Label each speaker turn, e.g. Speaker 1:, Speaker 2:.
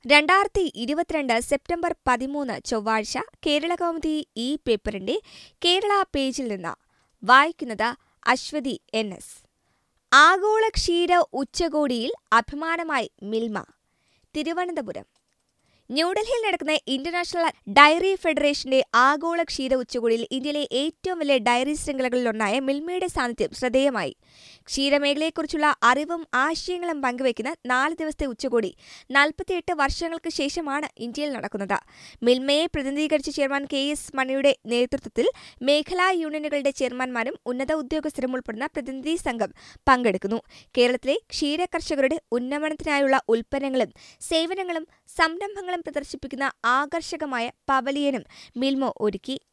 Speaker 1: രണ്ടായിരത്തി ഇരുപത്തിരണ്ട് സെപ്റ്റംബർ പതിമൂന്ന് ചൊവ്വാഴ്ച കേരളകൗമുദി ഈ പേപ്പറിന്റെ കേരള പേജിൽ നിന്ന് വായിക്കുന്നത് അശ്വതി എൻ എസ് ആഗോള ക്ഷീര ഉച്ചകോടിയിൽ അഭിമാനമായി മിൽമ തിരുവനന്തപുരം ന്യൂഡൽഹിയിൽ നടക്കുന്ന ഇന്റർനാഷണൽ ഡയറി ഫെഡറേഷന്റെ ആഗോള ക്ഷീര ഉച്ചകോടിയിൽ ഇന്ത്യയിലെ ഏറ്റവും വലിയ ഡയറി ശൃംഖലകളിലൊന്നായ മിൽമയുടെ സാന്നിധ്യം ശ്രദ്ധേയമായി ക്ഷീരമേഖലയെക്കുറിച്ചുള്ള അറിവും ആശയങ്ങളും പങ്കുവയ്ക്കുന്ന നാല് ദിവസത്തെ ഉച്ചകോടി നാൽപ്പത്തിയെട്ട് വർഷങ്ങൾക്ക് ശേഷമാണ് ഇന്ത്യയിൽ നടക്കുന്നത് മിൽമയെ പ്രതിനിധീകരിച്ച ചെയർമാൻ കെ എസ് മണിയുടെ നേതൃത്വത്തിൽ മേഖലാ യൂണിയനുകളുടെ ചെയർമാൻമാരും ഉന്നത ഉദ്യോഗസ്ഥരും ഉൾപ്പെടുന്ന പ്രതിനിധി സംഘം പങ്കെടുക്കുന്നു കേരളത്തിലെ ക്ഷീര കർഷകരുടെ ഉന്നമനത്തിനായുള്ള ഉൽപ്പന്നങ്ങളും സേവനങ്ങളും സംരംഭങ്ങളും പ്രദർശിപ്പിക്കുന്ന ആകർഷകമായ പവലിയനും മിൽമ ഒരുക്കി